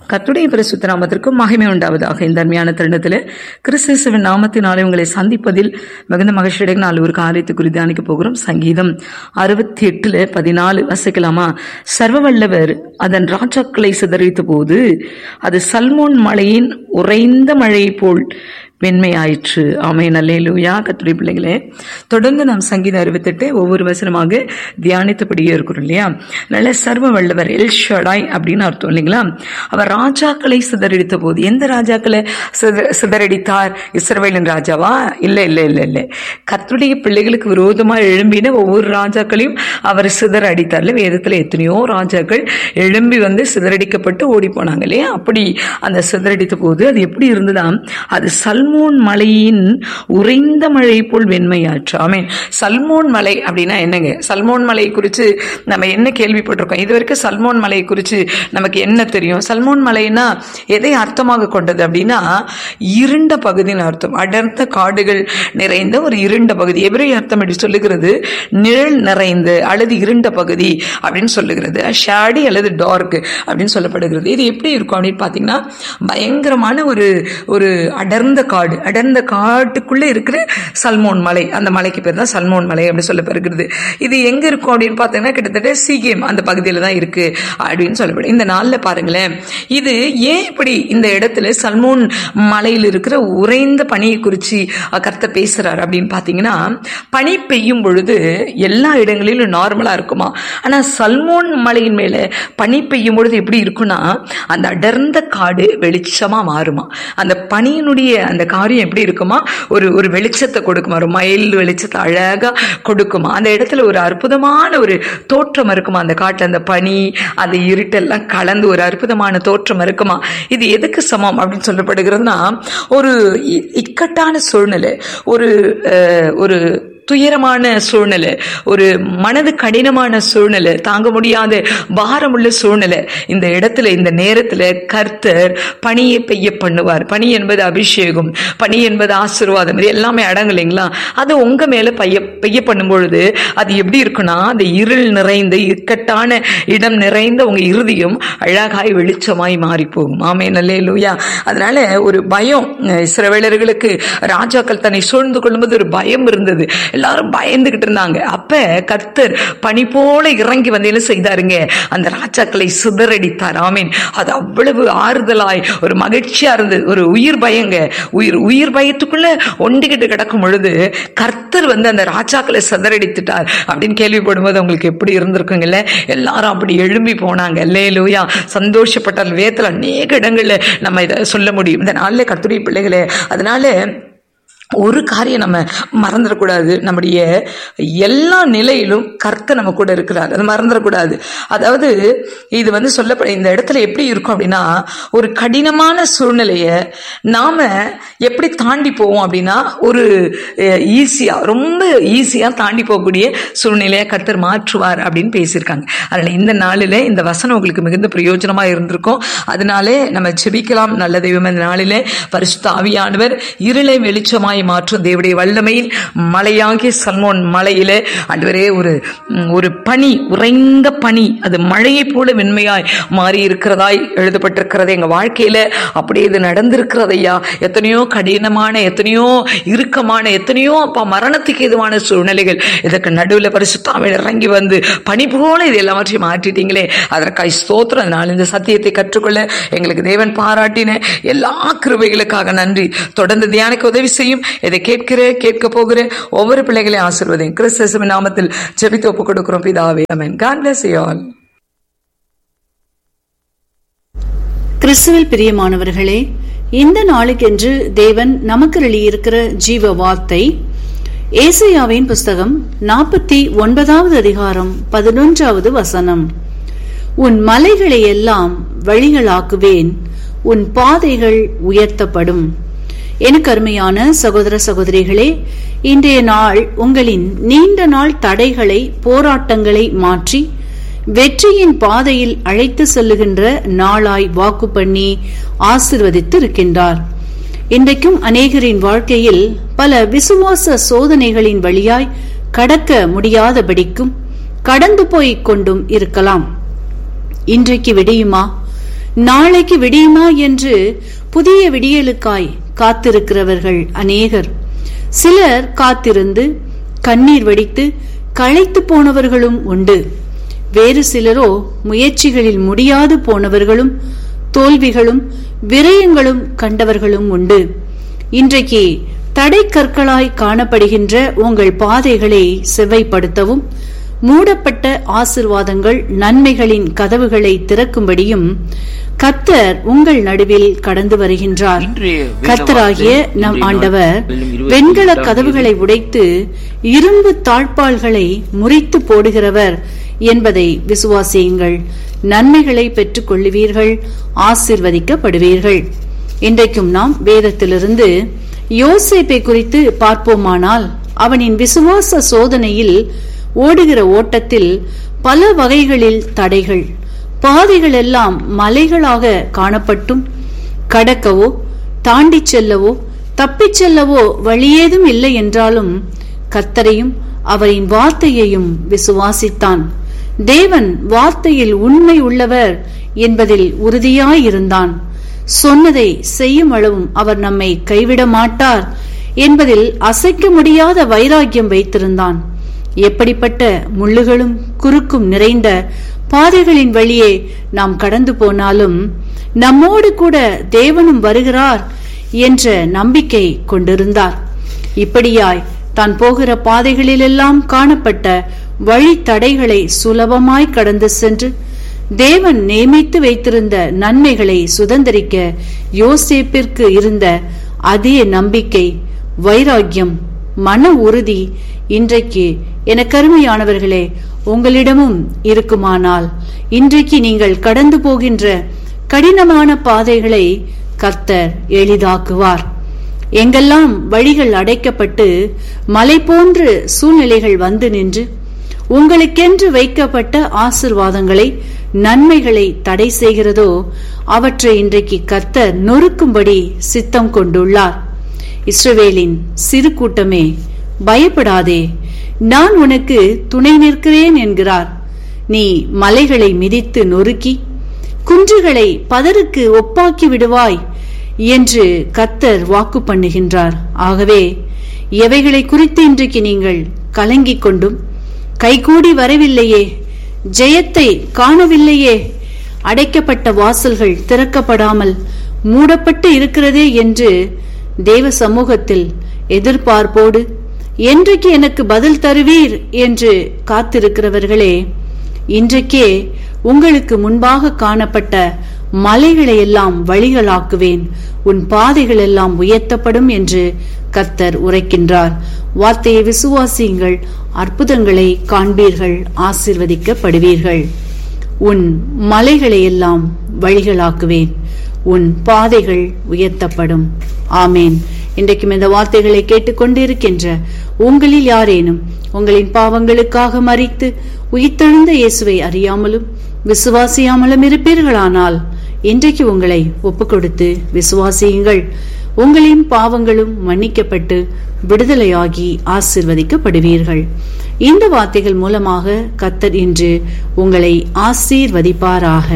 கத்துடைய பரிசுத்த நாமத்திற்கும் மகிமை உண்டாவதாக இந்த அருமையான தருணத்தில் கிறிஸ்துவின் நாமத்தினாலே உங்களை சந்திப்பதில் மிகுந்த மகிழ்ச்சியுடைய நாலு ஒரு காரியத்தை குறித்து தியானிக்க போகிறோம் சங்கீதம் அறுபத்தி எட்டுல பதினாலு வசிக்கலாமா சர்வ வல்லவர் அதன் ராஜாக்களை சிதறித்த போது அது சல்மோன் மலையின் உறைந்த மழை போல் வெண்மையாயிற்று ஆமை நல்லேலூயா கத்துடைய பிள்ளைகளே தொடர்ந்து நாம் சங்கீதம் அறுபத்தெட்டு ஒவ்வொரு வசனமாக தியானித்தபடியே இருக்கிறோம் இல்லையா நல்ல சர்வ வல்லவர் எல் ஷடாய் அப்படின்னு அர்த்தம் இல்லைங்களா அவர் ராஜாக்களை சிதறடித்த போது எந்த ராஜாக்களை சித- சிதறடித்தார் இஸ்ரவேலின் ராஜாவா இல்லை இல்லை இல்லை இல்லை கர்த்தருடைய பிள்ளைகளுக்கு விரோதமாக எழும்பின ஒவ்வொரு ராஜாக்களையும் அவர் சிதற அடித்தார்ல வேதத்தில் எத்தனையோ ராஜாக்கள் எழும்பி வந்து சிதறடிக்கப்பட்டு ஓடி போனாங்க இல்லையா அப்படி அந்த சிதறடித்த போது அது எப்படி இருந்ததாம் அது சல்மோன் மலையின் உறைந்த மழை போல் வெண்மையாற்று ஆமீன் சல்மோன் மலை அப்படின்னா என்னங்க சல்மோன் மலை குறித்து நம்ம என்ன கேள்விப்பட்டிருக்கோம் இது வரைக்கும் சல்மோன் மலை குறித்து நமக்கு என்ன தெரியும் சல்மோன் மலைன்னா எதை அர்த்தமாக கொண்டது அப்படின்னா இருண்ட பகுதின்னு அர்த்தம் அடர்ந்த காடுகள் நிறைந்த ஒரு இருண்ட பகுதி எவரே அர்த்தம் அப்படி சொல்லுகிறது நிழல் நிறைந்த அல்லது இருண்ட பகுதி அப்படின்னு சொல்லுகிறது ஷேடி அல்லது டார்க் அப்படின்னு சொல்லப்படுகிறது இது எப்படி இருக்கும் அப்படின்னு பார்த்தீங்கன்னா பயங்கரமான ஒரு ஒரு அடர்ந்த காடு அடர்ந்த காட்டுக்குள்ள இருக்கிற சல்மோன் மலை அந்த மலைக்கு பேர் தான் சல்மோன் மலை அப்படின்னு சொல்லப்படுகிறது இது எங்க இருக்கும் அப்படின்னு பார்த்தீங்கன்னா கிட்டத்தட்ட சீகேம் அந்த பகுதியில் தான் இருக்கு அப்படின்னு சொல்லப்படும் இந்த நாளில் பாருங்களேன் இது ஏன் இப்படி இந்த இடத்துல சல்மோன் மலையில் இருக்கிற உறைந்த பனியை குறித்து கர்த்தர் பேசுறாரு அப்படின்னு பார்த்தீங்கன்னா பனி பெய்யும் பொழுது எல்லா இடங்களிலும் நார்மலா இருக்குமா ஆனா சல்மோன் மலையின் மேல பனி பெய்யும் பொழுது எப்படி இருக்கும்னா அந்த அடர்ந்த காடு வெளிச்சமா மாறுமா அந்த பனியினுடைய அந்த காரியம் எப்படி இருக்குமா ஒரு ஒரு வெளிச்சத்தை கொடுக்குமா ஒரு மயில் வெளிச்சத்தை அழகா கொடுக்குமா அந்த இடத்துல ஒரு அற்புதமான ஒரு தோற்றம் இருக்குமா அந்த காட்டுல அந்த பனி அந்த இருட்டெல்லாம் கலந்து ஒரு அற்புதமான தோற்றம் இருக்குமா இது எதுக்கு சமம் அப்படின்னு சொல்லப்படுகிறதுனா ஒரு இ- இக்கட்டான சூழ்நிலை ஒரு அஹ், ஒரு துயரமான சூழ்நிலை ஒரு மனது கடினமான சூழ்நிலை தாங்க முடியாத பாரமுள்ள சூழ்நிலை இந்த இடத்துல இந்த நேரத்துல கர்த்தர் பணியை பெய்ய பண்ணுவார் பனி என்பது அபிஷேகம் பனி என்பது ஆசீர்வாதம் இது எல்லாமே அடங்கு இல்லைங்களா அது உங்க மேல பெய்ய பெய்ய பண்ணும் பொழுது அது எப்படி இருக்குன்னா அந்த இருள் நிறைந்த இக்கட்டான இடம் நிறைந்த உங்க இருதயம் அழகாய் வெளிச்சமாய் மாறி போகும் ஆமே நல்லே லூயா அதனால ஒரு பயம் அஹ் இஸ்ரவேலர்களுக்கு ராஜாக்கள் தன்னை சூழ்ந்து கொள்ளும்போது ஒரு பயம் இருந்தது எல்லாரும் பயந்துகிட்டு இருந்தாங்க அப்ப கர்த்தர் பனி போல இறங்கி வந்து என்ன செய்தாருங்க அந்த ராஜாக்களை சிதறடித்தார் ஆமீன் அது அவ்வளவு ஆறுதலாய் ஒரு மகிழ்ச்சியா இருந்தது ஒரு உயிர் பயங்க உயிர் உயிர் பயத்துக்குள்ள ஒண்டிக்கிட்டு கிடக்கும் பொழுது கர்த்தர் வந்து அந்த ராஜாக்களை சிதறடித்துட்டார் அப்படின்னு கேள்விப்படும் உங்களுக்கு எப்படி இருந்திருக்குங்கல்ல எல்லாரும் அப்படி எழும்பி போனாங்க லேலூயா சந்தோஷப்பட்ட வேத்துல அநேக இடங்கள்ல நம்ம இதை சொல்ல முடியும் இந்த நாளில் கர்த்தருடைய பிள்ளைகளே அதனால ஒரு காரியம் நம்ம மறந்துடக்கூடாது நம்முடைய எல்லா நிலையிலும் கர்த்தர் நம்ம கூட இருக்கிறார் அது மறந்துடக்கூடாது அதாவது இது வந்து சொல்லப்பட இந்த இடத்துல எப்படி இருக்கும் அப்படின்னா ஒரு கடினமான சூழ்நிலையை நாம எப்படி தாண்டி போவோம் அப்படின்னா ஒரு ஈஸியா ரொம்ப ஈஸியா தாண்டி போகக்கூடிய சூழ்நிலையை கர்த்தர் மாற்றுவார் அப்படின்னு பேசியிருக்காங்க அதனால இந்த நாளில இந்த வசனம் உங்களுக்கு மிகுந்த பிரயோஜனமா இருந்திருக்கும் அதனாலே நம்ம ஜெபிக்கலாம் நல்ல தெய்வம் இந்த நாளிலே பரிசுத்த ஆவியானவர் இருளை வெளிச்சமாய் மாற்றும் தேவடைய வல்லமையில் மலையாகிய சல்மோன் மலையிலே ஆண்டவரே ஒரு ம், ஒரு பனி உறைந்த பனி அது மழையை போல வெண்மையாய் மாறி இருக்கிறதாய் எழுதப்பட்டிருக்கிறது எங்க வாழ்க்கையில அப்படியே இது நடந்திருக்கிறதையா எத்தனையோ கடினமான எத்தனையோ இறுக்கமான எத்தனையோ அப்பா மரணத்துக்கு எதுவான சூழ்நிலைகள் இதற்கு நடுவில் பரிசுத்தாமல் இறங்கி வந்து பனி போல இது எல்லாவற்றையும் மாற்றிட்டீங்களே அதற்காய் ஸ்தோத்திரம் அதனால் இந்த சத்தியத்தை கற்றுக்கொள்ள எங்களுக்கு தேவன் பாராட்டின எல்லா கிருபைகளுக்காக நன்றி தொடர்ந்து தியானிக்க உதவி செய்யும் இதை கேட்கிற கேட்க போகிற ஒவ்வொரு பிள்ளைகளையும் ஆசிர்வதையும் கிறிஸ்தவ நாமத்தில் ஜெபித்து ஒப்புக் கொடுக்கிறோம் பிதாவே amen God bless you all கிறிஸ்துவில் பிரியமானவர்களே இந்த நாளுக்கென்று தேவன் நமக்கு எழுதியிருக்கிற ஜீவ வார்த்தை ஏசையாவின் புஸ்தகம் நாற்பத்தி ஒன்பதாவது அதிகாரம் பதினொன்றாவது வசனம் உன் மலைகளை எல்லாம் வழிகளாக்குவேன் உன் பாதைகள் உயர்த்தப்படும் எனக்கு அருமையான சகோதர சகோதரிகளே இன்றைய நாள் உங்களின் நீண்ட நாள் தடைகளை போராட்டங்களை மாற்றி வெற்றியின் பாதையில் அழைத்து செல்லுகின்ற நாளாய் வாக்கு பண்ணி ஆசிர்வதித்து இருக்கின்றார் இன்றைக்கும் அநேகரின் வாழ்க்கையில் பல விசுவாச சோதனைகளின் வழியாய் கடக்க முடியாதபடிக்கும் கடந்து போய்க் கொண்டும் இருக்கலாம் இன்றைக்கு விடியுமா நாளைக்கு விடியுமா என்று புதிய விடியலுக்காய் காத்திருக்கிறவர்கள் அநேகர் சிலர் காத்திருந்து கண்ணீர் வடித்து களைத்து போனவர்களும் உண்டு வேறு சிலரோ முயற்சிகளில் முடியாது போனவர்களும் தோல்விகளும் விரயங்களும் கண்டவர்களும் உண்டு இன்றைக்கு தடை கற்களாய் காணப்படுகின்ற உங்கள் பாதைகளை செவ்வைப்படுத்தவும் மூடப்பட்ட ஆசிர்வாதங்கள் நன்மைகளின் கதவுகளை திறக்கும்படியும் கத்தர் உங்கள் நடுவில் கடந்து வருகின்றார் இன்றைய வேத கத்தராகிய வார்த்தை நம் இன்றைய ஆண்டவர் நாளிலும் இருபத்தி வெண்கல எட்டாம் கதவுகளை உடைத்து இரும்பு தாழ்பாள்களை முறித்து போடுகிறவர் என்பதை விசுவாசியுங்கள் நன்மைகளை பெற்றுக் கொள்ளுவீர்கள் ஆசிர்வதிக்கப்படுவீர்கள் இன்றைக்கும் நாம் வேதத்திலிருந்து யோசேப்பை குறித்து பார்ப்போமானால் அவனின் விசுவாச சோதனையில் ஓடுகிற ஓட்டத்தில் பல வகைகளில் தடைகள் பாதைகள் எல்லாம் மலைகளாக காணப்பட்டும் கடக்கவோ தாண்டிச் செல்லவோ தப்பிச் செல்லவோ வழியேதும் இல்லை என்றாலும் கர்த்தரையும் அவரின் வார்த்தையையும் விசுவாசித்தான் தேவன் வார்த்தையில் உண்மை உள்ளவர் என்பதில் உறுதியாயிருந்தான் சொன்னதை செய்யும் அளவும் அவர் நம்மை கைவிட மாட்டார் என்பதில் அசைக்க முடியாத வைராக்கியம் வைத்திருந்தான் எப்படிப்பட்ட முள்ளுகளும் குறுக்கும் நிறைந்த பாதைகளின் வழியே நாம் கடந்து போனாலும் நம்மோடு கூட தேவனும் வருகிறார் என்ற நம்பிக்கை கொண்டிருந்தார் இப்படியாய் தான் போகிற பாதைகளிலெல்லாம் காணப்பட்ட வழி தடைகளை சுலபமாய் கடந்து சென்று தேவன் நியமித்து வைத்திருந்த நன்மைகளை சுதந்திரிக்க யோசேப்பிற்கு இருந்த அதே நம்பிக்கை வைராக்கியம் மன உறுதி இன்றைக்கு என கருமையானவர்களே உங்களிடமும் இருக்குமானால் இன்றைக்கு நீங்கள் கடந்து போகின்ற கடினமான பாதைகளை கர்த்தர் எளிதாக்குவார் எங்கெல்லாம் வழிகள் அடைக்கப்பட்டு மலை போன்று சூழ்நிலைகள் வந்து நின்று உங்களுக்கென்று வைக்கப்பட்ட ஆசிர்வாதங்களை நன்மைகளை தடை செய்கிறதோ அவற்றை இன்றைக்கு கர்த்தர் நொறுக்கும்படி சித்தம் கொண்டுள்ளார் இஸ்ரவேலின் சிறு கூட்டமே பயப்படாதே நான் உனக்கு துணை நிற்கிறேன் என்கிறார் நீ மலைகளை மிதித்து நொறுக்கி குன்றுகளை பதருக்கு ஒப்பாக்கி விடுவாய் என்று கத்தர் வாக்கு பண்ணுகின்றார் ஆகவே எவைகளை குறித்து இன்றைக்கு நீங்கள் கலங்கிக் கொண்டும் கைகூடி வரவில்லையே ஜெயத்தை காணவில்லையே அடைக்கப்பட்ட வாசல்கள் திறக்கப்படாமல் மூடப்பட்டு இருக்கிறதே என்று தேவ சமூகத்தில் எதிர்பார்ப்போடு என்றைக்கு எனக்கு பதில் தருவீர் என்று காத்திருக்கிறவர்களே இன்றைக்கே உங்களுக்கு முன்பாக காணப்பட்ட மலைகளை எல்லாம் வழிகளாக்குவேன் உன் பாதைகள் எல்லாம் உயர்த்தப்படும் என்று கர்த்தர் உரைக்கின்றார் வார்த்தையை விசுவாசியுங்கள் அற்புதங்களை காண்பீர்கள் ஆசிர்வதிக்கப்படுவீர்கள் உன் மலைகளை எல்லாம் வழிகளாக்குவேன் உன் பாதைகள் உயர்த்தப்படும் ஆமேன் இன்றைக்கும் இந்த வார்த்தைகளை கேட்டுக்கொண்டிருக்கின்ற உங்களில் யாரேனும் உங்களின் பாவங்களுக்காக மறித்து உயிர்த்தெழுந்த இயேசுவை அறியாமலும் விசுவாசியாமலும் இருப்பீர்களானால் இன்றைக்கு உங்களை ஒப்புக் கொடுத்து விசுவாசியுங்கள் உங்களின் பாவங்களும் மன்னிக்கப்பட்டு விடுதலையாகி ஆசிர்வதிக்கப்படுவீர்கள் இந்த வார்த்தைகள் மூலமாக கத்தர் இன்று உங்களை ஆசீர்வதிப்பாராக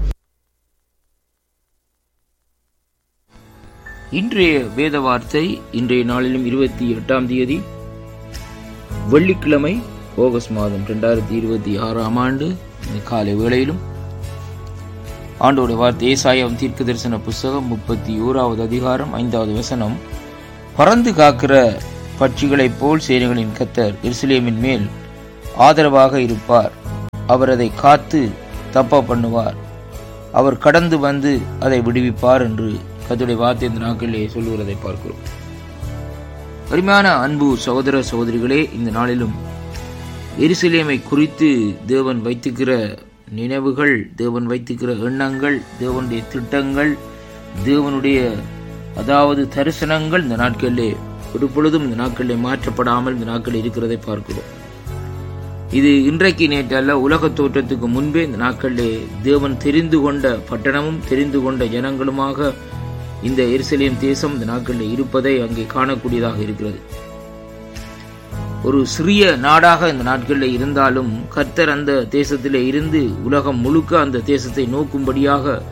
இன்றைய வேத வார்த்தை இன்றைய நாளிலும் இருபத்தி எட்டாம் தேதி வெள்ளிக்கிழமை ஆகஸ்ட் மாதம் ரெண்டாயிரத்தி இருபத்தி ஆறாம் ஆண்டு இந்த காலை வேளையிலும் ஆண்டோட வார்த்தை ஏசாயம் தீர்க்க தரிசன புஸ்தகம் முப்பத்தி ஓராவது அதிகாரம் ஐந்தாவது வசனம் பறந்து காக்கிற பட்சிகளைப் போல் சேனைகளின் கத்தர் எருசலேமின் மேல் ஆதரவாக இருப்பார் அவர் அதை காத்து தப்ப பண்ணுவார் அவர் கடந்து வந்து அதை விடுவிப்பார் என்று கத்துடைய வார்த்தை இந்த நாட்களிலே சொல்லுகிறதை பார்க்கிறோம் அருமையான அன்பு சகோதர சகோதரிகளே இந்த நாளிலும் எருசலேமை குறித்து தேவன் வைத்துக்கிற நினைவுகள் தேவன் வைத்துக்கிற எண்ணங்கள் தேவனுடைய திட்டங்கள் தேவனுடைய அதாவது தரிசனங்கள் இந்த நாட்களிலே ஒரு பொழுதும் இந்த நாட்களிலே மாற்றப்படாமல் இந்த நாட்களில் இருக்கிறதை பார்க்கிறோம் இது இன்றைக்கு நேற்று அல்ல உலக தோற்றத்துக்கு முன்பே இந்த நாட்களிலே தேவன் தெரிந்து கொண்ட பட்டணமும் தெரிந்து கொண்ட ஜனங்களுமாக இந்த எருசலேம் தேசம் இந்த நாட்களில் இருப்பதை அங்கே காணக்கூடியதாக இருக்கிறது ஒரு சிறிய நாடாக இந்த நாட்களில் இருந்தாலும் கர்த்தர் அந்த தேசத்திலே இருந்து உலகம் முழுக்க அந்த தேசத்தை நோக்கும்படியாக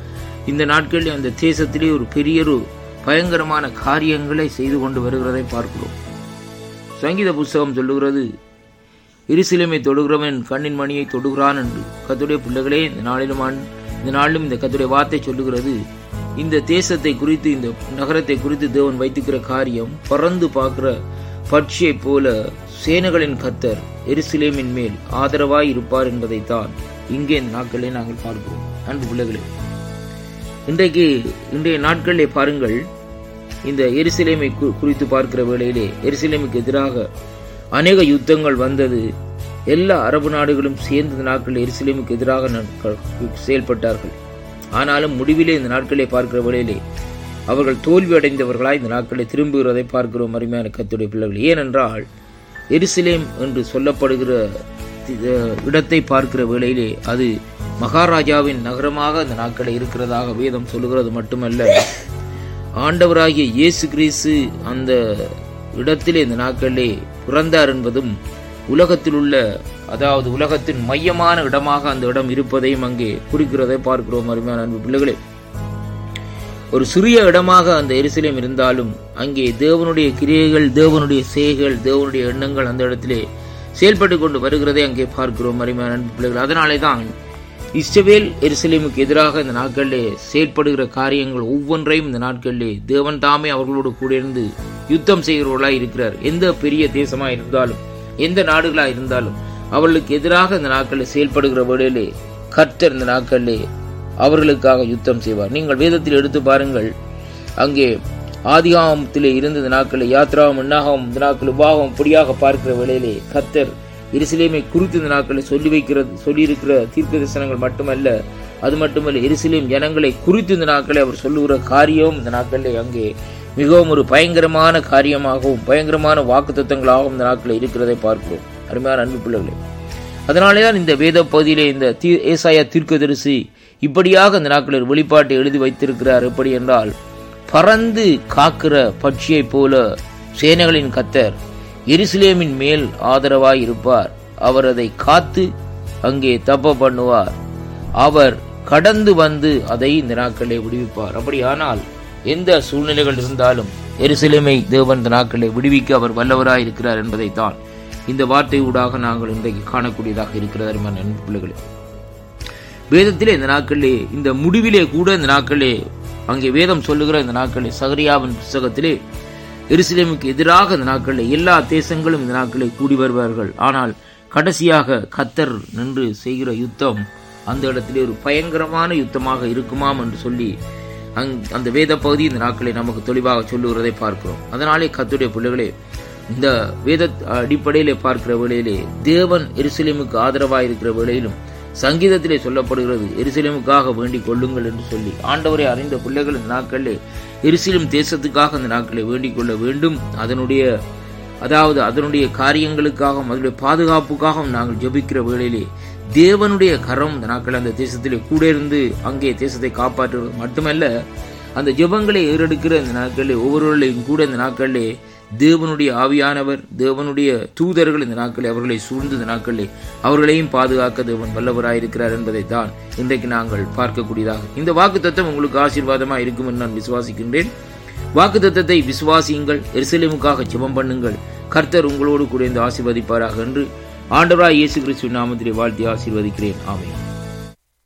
இந்த நாட்களில் அந்த தேசத்திலே ஒரு பெரிய ஒரு பயங்கரமான காரியங்களை செய்து கொண்டு வருகிறதை பார்க்கிறோம் சங்கீத புஸ்தகம் சொல்லுகிறது இருசிலுமை தொடுகிறவன் கண்ணின் மணியை தொடுகிறான் என்று கத்துடைய பிள்ளைகளே இந்த நாளிலும் ஆண்- இந்த நாளிலும் இந்த கத்துடைய வார்த்தை சொல்லுகிறது இந்த தேசத்தை குறித்து இந்த நகரத்தை குறித்து தேவன் வைத்துக்கிற காரியம் பறந்து பார்க்கிற பட்சியை போல சேனைகளின் கத்தர் எருசலேமின் மேல் ஆதரவாய் இருப்பார் என்பதைத்தான் இங்கே இந்த நாட்களிலே நாங்கள் பார்க்கிறோம் அன்பு பிள்ளைகளே இன்றைக்கு இன்றைய நாட்களிலே பாருங்கள் இந்த எருசலேமை கு- குறித்து பார்க்கிற வேளையிலே எருசலேமுக்கு எதிராக அநேக யுத்தங்கள் வந்தது எல்லா அரபு நாடுகளும் சேர்ந்த இந்த நாட்களில் எருசலேமுக்கு எதிராக ந- க- செயல்பட்டார்கள் ஆனாலும் முடிவிலே இந்த நாட்களை பார்க்கிற வேளையிலே அவர்கள் தோல்வி அடைந்தவர்களாய் இந்த நாட்களை திரும்புகிறதை பார்க்கிறோம் அருமையான கத்துடைய பிள்ளைகள் ஏனென்றால் எருசலேம் என்று சொல்லப்படுகிற தி- அஹ் இடத்தை பார்க்கிற வேளையிலே அது மகாராஜாவின் நகரமாக இந்த நாட்களை இருக்கிறதாக வேதம் சொல்லுகிறது மட்டுமல்ல ஆண்டவராகிய இயேசு கிறிஸ்து அந்த இடத்திலே இந்த நாட்களிலே பிறந்தார் என்பதும் உலகத்தில் உள்ள அதாவது உலகத்தின் மையமான இடமாக அந்த இடம் இருப்பதையும் அங்கே குறிக்கிறதை பார்க்கிறோம் அருமையான அன்பு பிள்ளைகளே ஒரு சிறிய இடமாக அந்த எருசலேம் இருந்தாலும் அங்கே தேவனுடைய கிரியைகள் தேவனுடைய செய்கைகள் தேவனுடைய எண்ணங்கள் அந்த இடத்திலே செயல்பட்டு கொண்டு வருகிறதை அங்கே பார்க்கிறோம் அருமையான அன்பு பிள்ளைகள் அதனாலே தான் இஸ்ரவேல் எருசலேமுக்கு எதிராக இந்த நாட்களிலே செயல்படுகிற காரியங்கள் ஒவ்வொன்றையும் இந்த நாட்களிலே தேவன் தாமே அவர்களோடு கூட இருந்து யுத்தம் செய்கிறவர்களாய் இருக்கிறார் எந்த பெரிய தேசமா இருந்தாலும் எந்த நாடுகளா இருந்தாலும் அவர்களுக்கு எதிராக இந்த நாட்களில் செயல்படுகிற வேளையிலே கர்த்தர் இந்த நாட்களிலே அவர்களுக்காக யுத்தம் செய்வார் நீங்கள் வேதத்தில் எடுத்து பாருங்கள் அங்கே ஆதிகாமத்திலே இருந்த இந்த நாட்களில் யாத்ராவும் எண்ணாகவும் இந்த நாட்கள் உபாகம் பொடியாக பார்க்கிற வேளையிலே கர்த்தர் எருசலேமை குறித்து இந்த நாட்களை சொல்லி வைக்கிறது சொல்லியிருக்கிற தீர்க்க தரிசனங்கள் மட்டுமல்ல அது மட்டுமல்ல எருசலேம் ஜனங்களை குறித்து இந்த நாட்களை அவர் சொல்லுகிற காரியம் இந்த நாட்களில் அங்கே மிகவும் ஒரு பயங்கரமான காரியமாகவும் பயங்கரமான வாக்குத்தத்தங்களாகவும் இந்த நாட்களில் இருக்கிறதை பார்க்கிறோம் அருமையான அன்பு பிள்ளைகளே அதனாலே தான் இந்த வேத பகுதியிலே இந்த தீ ஏசாயா தீர்க்கதரிசி இப்படியாக இந்த நாட்களில் ஒரு வெளிப்பாட்டை எழுதி வைத்திருக்கிறார் எப்படி என்றால் பறந்து காக்கிற பட்சியைப் போல சேனைகளின் கத்தர் எருசலேமின் மேல் ஆதரவாய் இருப்பார் அவர் அதை காத்து அங்கே தப்ப பண்ணுவார் அவர் கடந்து வந்து அதை இந்த நாட்களிலே விடுவிப்பார் அப்படியானால் எந்த சூழ்நிலைகள் இருந்தாலும் எருசலேமை தேவன் இந்த நாட்களை விடுவிக்க அவர் வல்லவராய் இருக்கிறார் என்பதைத்தான் இந்த வார்த்தை ஊடாக நாங்கள் இன்றைக்கு காணக்கூடியதாக இருக்கிறது அருமையான அன்பு பிள்ளைகளே வேதத்திலே இந்த நாட்களிலே இந்த முடிவிலே கூட இந்த நாட்களிலே அங்கே வேதம் சொல்லுகிற இந்த நாட்களிலே சகரியாவின் புஸ்தகத்திலே எருசலேமுக்கு எதிராக இந்த நாட்களில் எல்லா தேசங்களும் இந்த நாட்களில் கூடி வருவார்கள் ஆனால் கடைசியாக கத்தர் நின்று செய்கிற யுத்தம் அந்த இடத்திலே ஒரு பயங்கரமான யுத்தமாக இருக்குமாம் என்று சொல்லி அங் அந்த வேத பகுதி இந்த நாட்களை நமக்கு தெளிவாக சொல்லுகிறதை பார்க்கிறோம் அதனாலே கத்துடைய பிள்ளைகளே இந்த வேத அடிப்படையிலே பார்க்கிற வேளையிலே தேவன் எருசலேமுக்கு ஆதரவாக இருக்கிற வேளையிலும் சங்கீதத்திலே சொல்லப்படுகிறது எருசலேமுக்காக வேண்டிக் கொள்ளுங்கள் என்று சொல்லி ஆண்டவரை அறிந்த பிள்ளைகள் இந்த நாட்களிலே எருசலேம் தேசத்துக்காக இந்த நாட்களை வேண்டிக் கொள்ள வேண்டும் அதனுடைய அதாவது அதனுடைய காரியங்களுக்காகவும் அதனுடைய பாதுகாப்புக்காகவும் நாங்கள் ஜெபிக்கிற வேளையிலே தேவனுடைய கரம் இந்த நாட்கள் அந்த தேசத்திலே கூட இருந்து அங்கே தேசத்தை காப்பாற்றுவது மட்டுமல்ல அந்த ஜெபங்களை ஏறெடுக்கிற இந்த நாட்களிலே ஒவ்வொருவர்களையும் கூட இந்த நாட்களிலே தேவனுடைய ஆவியானவர் தேவனுடைய தூதர்கள் இந்த நாட்களில் அவர்களை சூழ்ந்து இந்த நாட்களில் அவர்களையும் பாதுகாக்க தேவன் வல்லவராயிருக்கிறார் என்பதை தான் இன்றைக்கு நாங்கள் பார்க்கக்கூடியதாக இந்த வாக்கு தத்துவம் உங்களுக்கு ஆசீர்வாதமாக இருக்கும் என்று நான் விசுவாசிக்கின்றேன் வாக்கு தத்தத்தை விசுவாசியுங்கள் எருசலேமுக்காக ஜெபம் பண்ணுங்கள் கர்த்தர் உங்களோடு கூட இந்த ஆசீர்வதிப்பாராக என்று ஆண்டவராய் இயேசு கிறிஸ்து நாமத்திலே வாழ்த்தி ஆசீர்வதிக்கிறேன் ஆமென்